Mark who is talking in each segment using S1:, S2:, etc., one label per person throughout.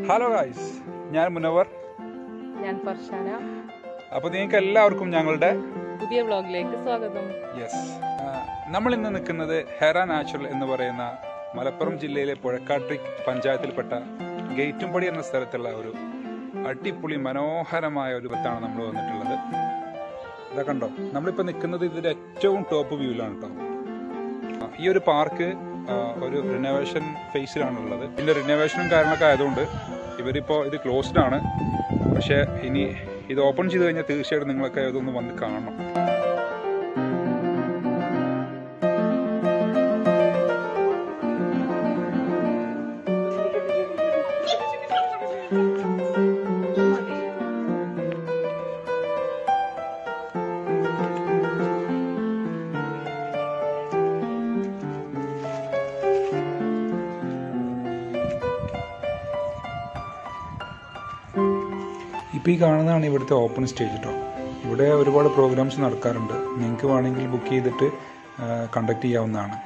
S1: hello guys ഞാൻ മുനവർ
S2: ഞാൻ ഫർഷാന
S1: അപ്പോൾ നിങ്ങൾക്ക് എല്ലാവർക്കും ഞങ്ങളുടെ
S2: പുതിയ വ്ളോഗിലേക്ക് സ്വാഗതം
S1: യെസ് നമ്മൾ ഇന്ന് നിൽക്കുന്നത് ഹെറ നാച്ചുറൽ എന്ന് പറയുന്ന മലപ്പുറം ജില്ലയിലെ പുഴക്കാട്ടി പഞ്ചായത്തിൽപ്പെട്ട ഗേറ്റുംപടി എന്ന സ്ഥലത്തുള്ള ഒരു അടിപൊളി മനോഹരമായ ഒരു ഇടത്താണ് നമ്മൾ വന്നിട്ടുള്ളത് ഇതാ കണ്ടോ നമ്മളിപ്പോൾ നിൽക്കുന്നത് ഇതിൻ്റെ ഏറ്റവും ടോപ്പ് വ്യൂവിലാണ് കേട്ടോ ആ, ഈ ഒരു പാർക്ക് ആ, ഒരു റിനോവേഷൻ ഫേസിലാണുള്ളത് ഇതിൻ്റെ റിനോവേഷനും കാര്യങ്ങളൊക്കെ ആയതുകൊണ്ട് ഇവരിപ്പോൾ ഇത് ക്ലോസ്ഡ് ആണ് പക്ഷേ ഇനി ഇത് ഓപ്പൺ ചെയ്ത് കഴിഞ്ഞാൽ തീർച്ചയായിട്ടും നിങ്ങളൊക്കെ ഇതൊന്ന് വന്ന് കാണണം ഇപ്പോൾ ഈ കാണുന്നതാണ് ഇവിടുത്തെ ഓപ്പൺ സ്റ്റേജ് കേട്ടോ ഇവിടെ ഒരുപാട് പ്രോഗ്രാംസ് നടക്കാറുണ്ട് നിങ്ങൾക്ക് വേണമെങ്കിൽ ബുക്ക് ചെയ്തിട്ട് കണ്ടക്ട് ചെയ്യാവുന്നതാണ്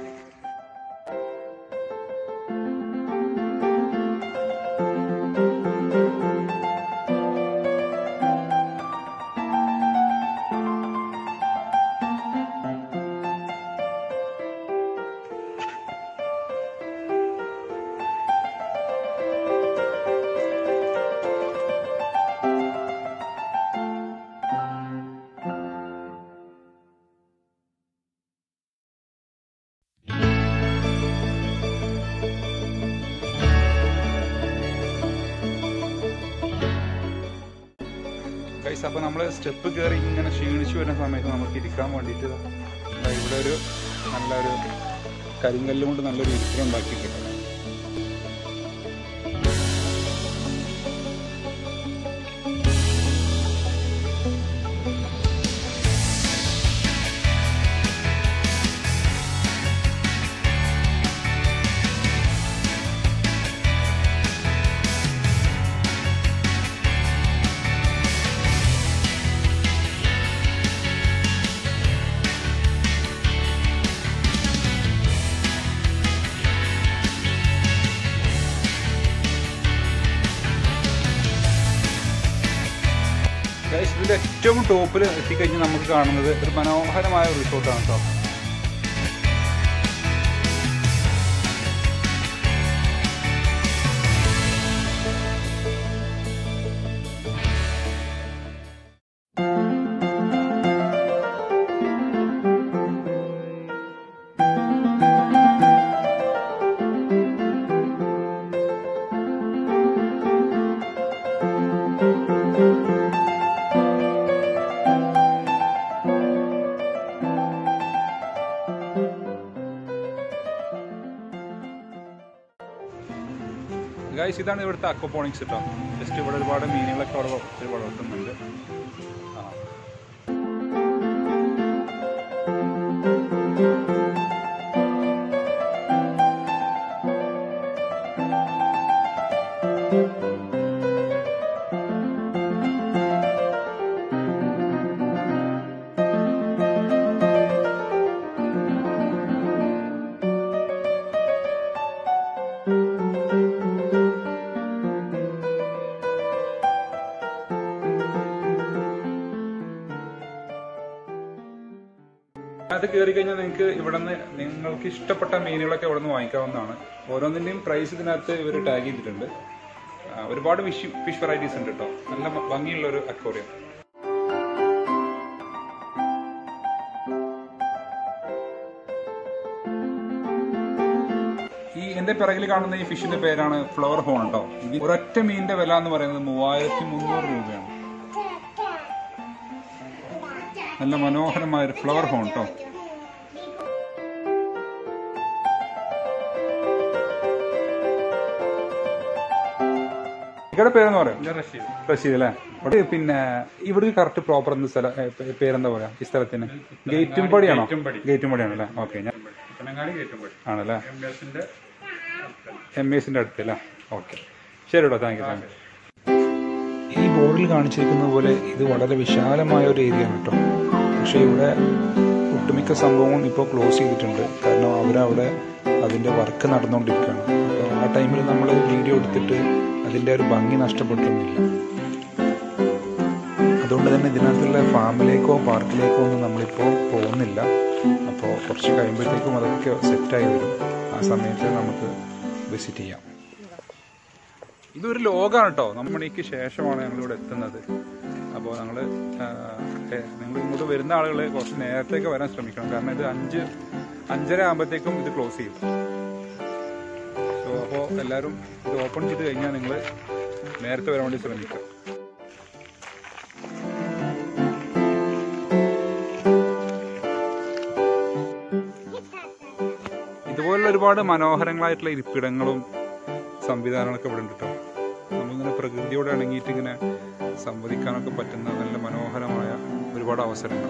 S1: ഗൈസ് അപ്പോൾ നമ്മൾ സ്റ്റെപ്പ് കയറി ഇങ്ങനെ ക്ഷീണിച്ചു വരുന്ന സമയത്ത് നമുക്ക് ഇരിക്കാൻ വേണ്ടിയിട്ട് ദാ ദാ ഇവിടെ ഒരു നല്ലൊരു കരിങ്കല്ല് കൊണ്ട് നല്ലൊരു ഇരിപ്പിടം ഉണ്ടാക്കിയിട്ടുണ്ട് ഗൈസ് ഇതിൻ്റെ ഏറ്റവും ടോപ്പിൽ എത്തിക്കഴിഞ്ഞാൽ നമുക്ക് കാണുന്നത് ഒരു മനോഹരമായ റിസോർട്ടാണ് കേട്ടോ ഗൈസ് ഇതാണ് ഇവിടുത്തെ അക്വപോണിക്സ് കേട്ടോ ജസ്റ്റ് ഇവിടെ ഒരുപാട് മീനുകളൊക്കെ അവിടെ വ- വളർത്തുന്നുണ്ട് ആ അത് കയറി കഴിഞ്ഞാൽ നിങ്ങൾക്ക് ഇവിടെ നിന്ന് നിങ്ങൾക്ക് ഇഷ്ടപ്പെട്ട മീനുകളൊക്കെ ഇവിടെ നിന്ന് വാങ്ങിക്കാവുന്നതാണ് ഓരോന്നിൻ്റെയും പ്രൈസ് ഇതിനകത്ത് ഇവർ ടാഗ് ചെയ്തിട്ടുണ്ട് ആ, ഒരുപാട് ഫിഷ് ഫിഷ് വെറൈറ്റീസ് ഉണ്ട് കേട്ടോ നല്ല ഭ- ഭംഗിയുള്ള ഒരു അക്വോറിയം ഈ എന്റെ പിറകിൽ കാണുന്ന ഈ ഫിഷിന്റെ പേരാണ് ഫ്ലവർ ഹോൺ കേട്ടോ ഇത് ഒരൊറ്റ മീനിന്റെ വില എന്ന് പറയുന്നത് മൂവായിരത്തി മുന്നൂറ് രൂപയാണ് നല്ല മനോഹരമായ ഒരു ഫ്ലവർ ഹോൺ കേട്ടോ ഇവിടെ പേരെന്ന് പറയാം റഷീദ് അല്ലേ ഇവിടെ പിന്നെ ഇവിടെ കറക്റ്റ് പ്രോപ്പർ എന്ത് സ്ഥലം ഏ, പേ- പേരെന്താ പറയാ ഈ സ്ഥലത്തിന് ഗേറ്റും പടിയാണോ ഗേറ്റും പടിയാണ് അല്ലേ ഓക്കെ ഞാൻ ആണല്ലേ എം എസിന്റെ അടുത്ത് അല്ലേ ഓക്കെ ശരി കേട്ടോ താങ്ക് യു താങ്ക് യു ഈ ബോർഡിൽ കാണിച്ചിരിക്കുന്ന പോലെ ഇത് വളരെ വിശാലമായ ഒരു ഏരിയ ആണ് കേട്ടോ പക്ഷേ ഇവിടെ ഒട്ടുമിക്ക സംഭവങ്ങളും ഇപ്പോൾ ക്ലോസ് ചെയ്തിട്ടുണ്ട് കാരണം അവരവിടെ അതിൻ്റെ വർക്ക് നടന്നുകൊണ്ടിരിക്കുകയാണ് അപ്പോൾ ആ ടൈമിൽ നമ്മൾ വീഡിയോ എടുത്തിട്ട് അതിൻ്റെ ഒരു ഭംഗി നഷ്ടപ്പെട്ടിരുന്നില്ല അതുകൊണ്ട് തന്നെ ഇതിനകത്തുള്ള ഫാമിലേക്കോ പാർക്കിലേക്കോ ഒന്നും നമ്മളിപ്പോൾ പോകുന്നില്ല അപ്പോൾ കുറച്ച് കഴിയുമ്പോഴത്തേക്കും അതൊക്കെ സെറ്റായി വരും ആ സമയത്ത് നമുക്ക് വിസിറ്റ് ചെയ്യാം ഇതൊരു ലോകമാണ് കേട്ടോ നമ്മളിക്ക് ശേഷമാണ് ഞങ്ങളിവിടെ എത്തുന്നത് അപ്പോൾ ഞങ്ങൾ നിങ്ങൾ ഇങ്ങോട്ട് വരുന്ന ആളുകൾ കുറച്ച് നേരത്തേക്ക് വരാൻ ശ്രമിക്കണം കാരണം ഇത് അഞ്ച് അഞ്ചര ആകുമ്പോഴത്തേക്കും ഇത് ക്ലോസ് ചെയ്യും സോ അപ്പോൾ എല്ലാവരും ഇത് ഓപ്പൺ ചെയ്ത് കഴിഞ്ഞാൽ നിങ്ങൾ നേരത്തെ വരാൻ വേണ്ടി ശ്രമിക്കുക ഇതുപോലുള്ള ഒരുപാട് മനോഹരങ്ങളായിട്ടുള്ള ഇരിപ്പിടങ്ങളും സംവിധാനങ്ങളൊക്കെ ഇവിടെ ഉണ്ട് കേട്ടോ നമ്മളിങ്ങനെ പ്രകൃതിയോട് ഇണങ്ങിയിട്ട് ഇങ്ങനെ സംവദിക്കാനൊക്കെ പറ്റുന്ന നല്ല മനോഹരമായ ഒരുപാട് അവസരങ്ങൾ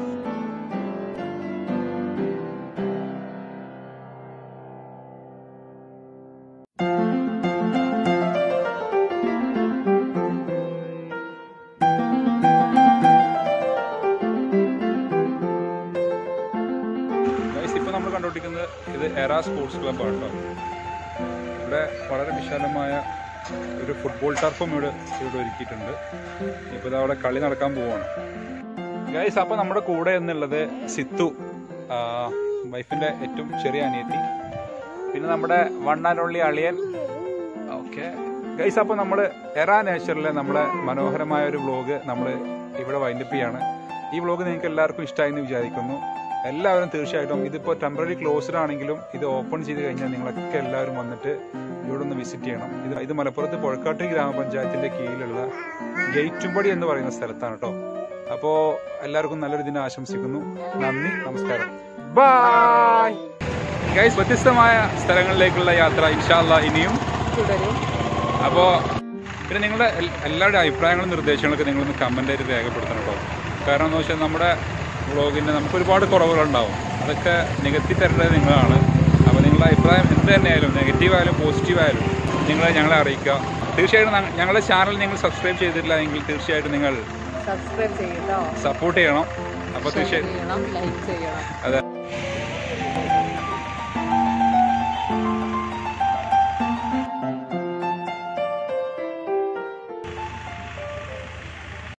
S1: ഗൈസ് ഇപ്പോൾ നമ്മൾ കണ്ടുപിടിക്കുന്നത് ഇത് എറ സ്പോർട്സ് ക്ലബ്ബാണ് കേട്ടോ ഇവിടെ വളരെ വിശാലമായ ഒരു ഫുട്ബോൾ ടർഫും ഇവിടെ ഇവിടെ ഒരുക്കിയിട്ടുണ്ട് ഇപ്പോൾ ഇത് അവിടെ കളി നടക്കാൻ പോവാണ് ഗൈസ് അപ്പോൾ നമ്മുടെ കൂടെ എന്നുള്ളത് സിത്തു വൈഫിൻ്റെ ഏറ്റവും ചെറിയ അനിയത്തി പിന്നെ നമ്മുടെ വൺ ആൻഡ് ഓൺലി അളിയൻ ഓക്കെ ഗൈസ് അപ്പോൾ നമ്മൾ എറ നേച്ചറിലെ നമ്മുടെ മനോഹരമായ ഒരു വ്ലോഗ് നമ്മൾ ഇവിടെ വൈൻഡപ്പ് ചെയ്യാണ് ഈ വ്ലോഗ് നിങ്ങൾക്ക് എല്ലാവർക്കും ഇഷ്ടമായി എന്ന് വിചാരിക്കുന്നു എല്ലാവരും തീർച്ചയായിട്ടും ഇതിപ്പോൾ ടെമ്പററി ക്ലോസ്ഡ് ആണെങ്കിലും ഇത് ഓപ്പൺ ചെയ്ത് കഴിഞ്ഞാൽ നിങ്ങളൊക്കെ എല്ലാവരും വന്നിട്ട് ഇവിടെ ഒന്ന് വിസിറ്റ് ചെയ്യണം ഇത് ഇത് മലപ്പുറത്ത് പുഴക്കാട്ടി ഗ്രാമപഞ്ചായത്തിന്റെ കീഴിലുള്ള ഗേറ്റുംപടി എന്ന് പറയുന്ന സ്ഥലത്താണ് കേട്ടോ അപ്പോൾ എല്ലാവർക്കും നല്ലൊരു ദിനം ആശംസിക്കുന്നു നന്ദി നമസ്കാരം ബൈ ഗൈസ് വ്യത്യസ്തമായ സ്ഥലങ്ങളിലേക്കുള്ള യാത്ര ഇൻഷാല്ല ഇനിയും
S2: തുടരും
S1: അപ്പോൾ പിന്നെ നിങ്ങളുടെ എൽ- എല്ലാവരുടെ അഭിപ്രായങ്ങളും നിർദ്ദേശങ്ങളൊക്കെ നിങ്ങളൊന്ന് കമൻ്റ് ആയിട്ട് രേഖപ്പെടുത്തണം കേട്ടോ കാരണം എന്ന് വെച്ചാൽ നമ്മുടെ വ്ളോഗിൻ്റെ നമുക്ക് ഒരുപാട് കുറവുകളുണ്ടാവും അതൊക്കെ നികത്തി തരേണ്ടത് നിങ്ങളാണ് അപ്പോൾ നിങ്ങളുടെ അഭിപ്രായം എന്ത് തന്നെയായാലും നെഗറ്റീവ് ആയാലും പോസിറ്റീവ് ആയാലും നിങ്ങൾ ഞങ്ങളെ അറിയിക്കുക തീർച്ചയായിട്ടും ഞങ്ങ- ഞങ്ങളുടെ ചാനൽ നിങ്ങൾ സബ്സ്ക്രൈബ് ചെയ്തിട്ടില്ല എങ്കിൽ തീർച്ചയായിട്ടും നിങ്ങൾ
S2: സബ്സ്ക്രൈബ് ചെയ്യട്ടോ
S1: സപ്പോർട്ട് ചെയ്യണം അപ്പോൾ
S2: ഷെയർ
S1: തീർച്ചയായിട്ടും
S2: ചെയ്യണം ലൈക്ക് ചെയ്യണം
S1: അതെ